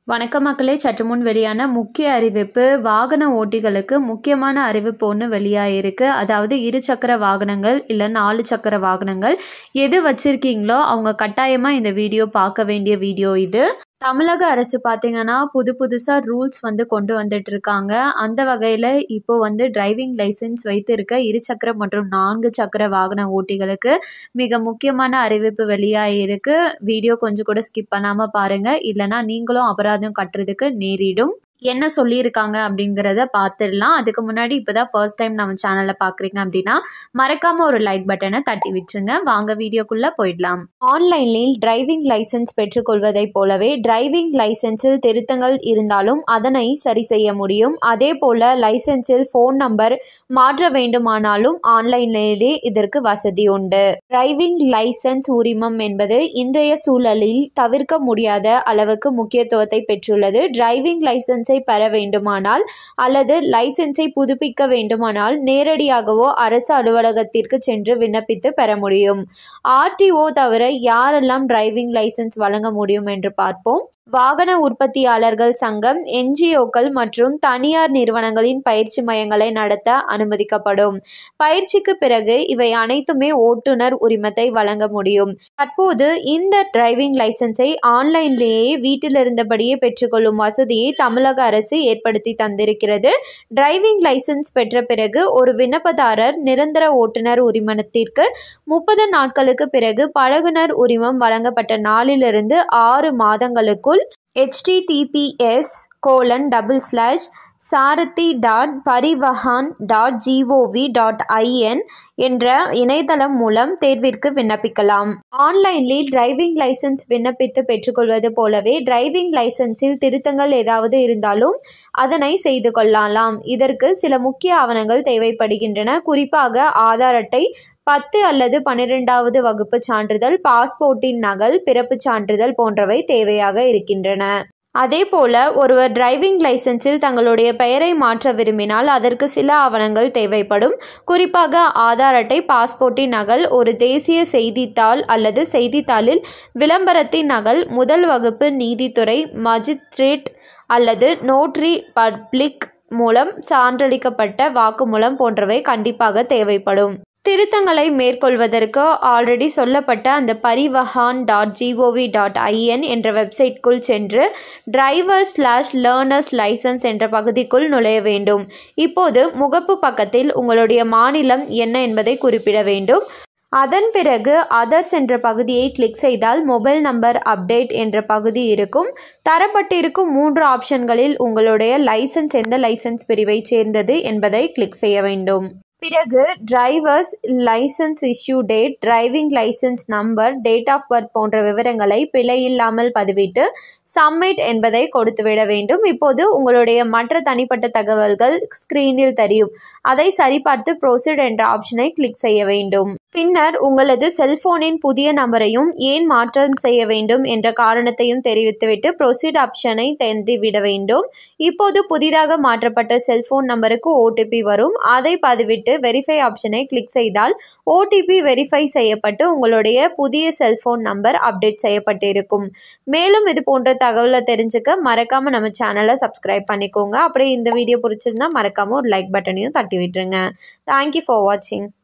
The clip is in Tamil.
வணக்கம் மக்களே சற்று முன் வெளியான முக்கிய அறிவிப்பு வாகன ஓட்டிகளுக்கு முக்கியமான அறிவிப்பு ஒன்று வெளியாகிருக்கு அதாவது இரு சக்கர வாகனங்கள் இல்லை நாலு சக்கர வாகனங்கள் எது வச்சுருக்கீங்களோ அவங்க கட்டாயமாக இந்த வீடியோ பார்க்க வேண்டிய வீடியோ இது தமிழக அரசு பார்த்தீங்கன்னா புது புதுசாக ரூல்ஸ் வந்து கொண்டு வந்துட்டு இருக்காங்க அந்த வகையில் இப்போ வந்து டிரைவிங் லைசென்ஸ் வைத்திருக்க இரு சக்கர மற்றும் நான்கு சக்கர வாகன ஓட்டிகளுக்கு மிக முக்கியமான அறிவிப்பு வெளியாகிருக்கு வீடியோ கொஞ்சம் கூட ஸ்கிப் பண்ணாமல் பாருங்கள் இல்லைனா நீங்களும் அபராதம் கட்டுறதுக்கு நேரிடும் என்ன சொல்லியிருக்காங்க அப்படிங்கிறத பார்த்துடலாம் அதுக்கு முன்னாடி இப்போ தான் ஃபர்ஸ்ட் டைம் நம்ம சேனலை பார்க்குறீங்க அப்படின்னா மறக்காமல் ஒரு லைக் பட்டனை தட்டி விட்டுருங்க வாங்க வீடியோக்குள்ளே போயிடலாம் ஆன்லைனில் டிரைவிங் லைசென்ஸ் பெற்றுக்கொள்வதைப் போலவே டிரைவிங் லைசென்ஸில் திருத்தங்கள் இருந்தாலும் அதனை சரி செய்ய முடியும் அதே போல் லைசென்ஸில் ஃபோன் நம்பர் மாற்ற வேண்டுமானாலும் ஆன்லைனிலே இதற்கு வசதி உண்டு டிரைவிங் லைசென்ஸ் உரிமம் என்பது இன்றைய சூழலில் தவிர்க்க முடியாத அளவுக்கு முக்கியத்துவத்தை பெற்றுள்ளது டிரைவிங் லைசென்ஸை பெற வேண்டுமானால் அல்லது லைசென்ஸை புதுப்பிக்க வேண்டுமானால் நேரடியாகவோ அரசு அலுவலகத்திற்கு சென்று விண்ணப்பித்து பெற முடியும் ஆர்டிஓ தவிர யாரெல்லாம் டிரைவிங் லைசென்ஸ் வழங்க முடியும் என்று பார்ப்போம் வாகன உற்பத்தியாளர்கள் சங்கம் என்ஜிஓக்கள் மற்றும் தனியார் நிறுவனங்களின் பயிற்சி மையங்களை நடத்த அனுமதிக்கப்படும் பயிற்சிக்கு பிறகு இவை அனைத்துமே ஓட்டுநர் உரிமத்தை வழங்க முடியும் தற்போது இந்த டிரைவிங் லைசென்ஸை ஆன்லைன்லேயே வீட்டிலிருந்தபடியே பெற்றுக்கொள்ளும் வசதியை தமிழக அரசு ஏற்படுத்தி தந்திருக்கிறது டிரைவிங் லைசென்ஸ் பெற்ற பிறகு ஒரு விண்ணப்பதாரர் நிரந்தர ஓட்டுநர் உரிமத்திற்கு முப்பது நாட்களுக்கு பிறகு பழகுனர் உரிமம் வழங்கப்பட்ட நாளிலிருந்து ஆறு மாதங்களுக்குள் HTTPS colon double slash Sarathi dot Parivahan dot GOV dot IN என்ற இணையதளம் மூலம் தேர்விற்கு விண்ணப்பிக்கலாம் ஆன்லைனில் டிரைவிங் லைசென்ஸ் விண்ணப்பித்து பெற்றுக்கொள்வது போலவே டிரைவிங் லைசென்ஸில் திருத்தங்கள் ஏதாவது இருந்தாலும் அதனை செய்து கொள்ளலாம் இதற்கு சில முக்கிய ஆவணங்கள் தேவைப்படுகின்றன குறிப்பாக ஆதார் அட்டை பத்து அல்லது பன்னிரெண்டாவது வகுப்பு சான்றிதழ் பாஸ்போர்ட்டின் நகல் பிறப்புச் சான்றிதழ் போன்றவை தேவையாக இருக்கின்றன அதே போல ஒருவர் டிரைவிங் லைசென்ஸில் தங்களுடைய பெயரை மாற்ற விரும்பினால் அதற்கு சில ஆவணங்கள் தேவைப்படும் குறிப்பாக ஆதார் அட்டை பாஸ்போர்ட்டின் நகல் ஒரு தேசிய செய்தித்தாள் அல்லது செய்தித்தாளில் விளம்பரத்தின் நகல் முதல் வகுப்பு நீதித்துறை மஜிஸ்ட்ரேட் அல்லது நோட்ரி பப்ளிக் மூலம் சான்றளிக்கப்பட்ட வாக்குமூலம் போன்றவை கண்டிப்பாக தேவைப்படும் திருத்தங்களை மேற்கொள்வதற்கு ஆல்ரெடி சொல்லப்பட்ட அந்த Parivahan dot GOV dot IN என்ற வெப்சைட்குள் சென்று டிரைவர் ஸ்லாஷ் லேர்னர்ஸ் லைசன்ஸ் என்ற பகுதிக்குள் நுழைய வேண்டும் இப்போது முகப்பு பக்கத்தில் உங்களுடைய மாநிலம் என்ன என்பதை குறிப்பிட வேண்டும் அதன் பிறகு அதர்ஸ் என்ற பகுதியை கிளிக் செய்தால் மொபைல் நம்பர் அப்டேட் என்ற பகுதி இருக்கும் தரப்பட்டிருக்கும் மூன்று ஆப்ஷன்களில் உங்களுடைய லைசன்ஸ் எந்த லைசன்ஸ் பிரிவை சேர்ந்தது என்பதை கிளிக் செய்ய வேண்டும் பிறகு drivers licence issue date driving licence number date of birth போன்ற விவரங்களை பிழை இல்லாமல் பதிவிட்டு சப்மிட் என்பதை கொடுத்துவிட வேண்டும் இப்போது உங்களுடைய மற்ற தனிப்பட்ட தகவல்கள் ஸ்க்ரீனில் தெரியும் அதை சரிபார்த்து ப்ரொசீட் என்ற ஆப்ஷனை கிளிக் செய்ய வேண்டும் பின்னர் உங்களது செல்போனின் புதிய நம்பரையும் ஏன் மாற்றம் செய்ய வேண்டும் என்ற காரணத்தையும் தெரிவித்துவிட்டு ப்ரொசீட் ஆப்ஷனை தெரிந்துவிட வேண்டும் இப்போது புதிதாக மாற்றப்பட்ட செல்போன் நம்பருக்கு ஓடிபி வரும் அதை பதிவிட்டு வெரிஃபை ஆப்ஷனை கிளிக் செய்தால் ஓடிபி வெரிஃபை செய்யப்பட்டு உங்களுடைய புதிய செல்போன் நம்பர் அப்டேட் செய்யப்பட்டிருக்கும் மேலும் இது போன்ற தகவலை தெரிஞ்சுக்க மறக்காமல் நம்ம சேனலை சப்ஸ்கிரைப் பண்ணிக்கோங்க அப்படியே இந்த வீடியோ பிடிச்சிருந்தா மறக்காமல் ஒரு லைக் பட்டனையும் தட்டி விட்டுருங்க தேங்க்யூ ஃபார் வாட்சிங்